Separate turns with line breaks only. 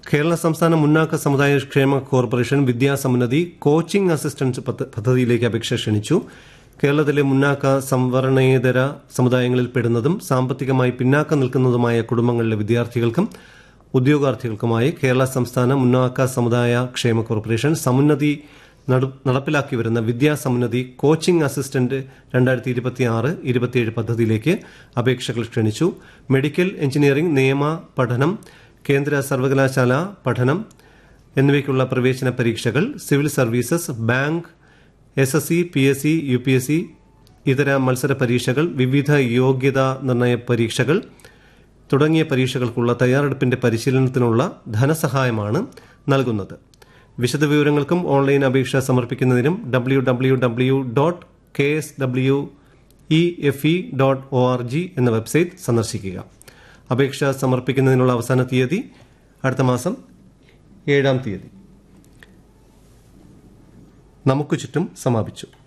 കേരള സംസ്ഥാന മുന്നാക്ക സമുദായ ക്ഷേമ കോർപ്പറേഷൻ വിദ്യാസമുന്നതി കോച്ചിംഗ് അസിസ്റ്റൻസ് പദ്ധ- പദ്ധതിയിലേക്ക് അപേക്ഷ ക്ഷണിച്ചു കേരളത്തിലെ മുന്നാക്ക സംവരണേതര സമുദായങ്ങളിൽ പെടുന്നതും സാമ്പത്തികമായി പിന്നാക്കം നിൽക്കുന്നതുമായ കുടുംബങ്ങളിലെ വിദ്യാർത്ഥികൾക്കും ഉദ്യോഗാർത്ഥികൾക്കുമായി കേരള സംസ്ഥാന മുന്നാക്ക സമുദായ ക്ഷേമ കോർപ്പറേഷൻ സമുന്നതി നട- നടപ്പിലാക്കി വരുന്ന വിദ്യാസമുന്നതി കോച്ചിംഗ് അസിസ്റ്റന്റ് രണ്ടായിരത്തി ഇരുപത്തി ആറ് ഇരുപത്തിയേഴ് പദ്ധതിയിലേക്ക് അപേക്ഷകൾ ക്ഷണിച്ചു മെഡിക്കൽ എഞ്ചിനീയറിംഗ് നിയമ പഠനം കേന്ദ്ര സർവകലാശാല പഠനം എന്നിവയ്ക്കുള്ള പ്രവേശന പരീക്ഷകൾ civil services bank S S C P S C U P S C ഇതര മത്സര പരീക്ഷകൾ വിവിധ യോഗ്യതാ നിർണയ പരീക്ഷകൾ തുടങ്ങിയ പരീക്ഷകൾക്കുള്ള തയ്യാറെടുപ്പിന്റെ പരിശീലനത്തിനുള്ള ധനസഹായമാണ് നൽകുന്നത് വിശദവിവരങ്ങൾക്കും ഓൺലൈൻ അപേക്ഷ സമർപ്പിക്കുന്നതിനും W W W dot K S W E F E dot O R G എന്ന വെബ്സൈറ്റ് സന്ദർശിക്കുക അപേക്ഷ സമർപ്പിക്കുന്നതിനുള്ള അവസാന തീയതി അടുത്ത മാസം ഏഴാം തീയതി നമുക്ക് ചുറ്റും സമാപിച്ചു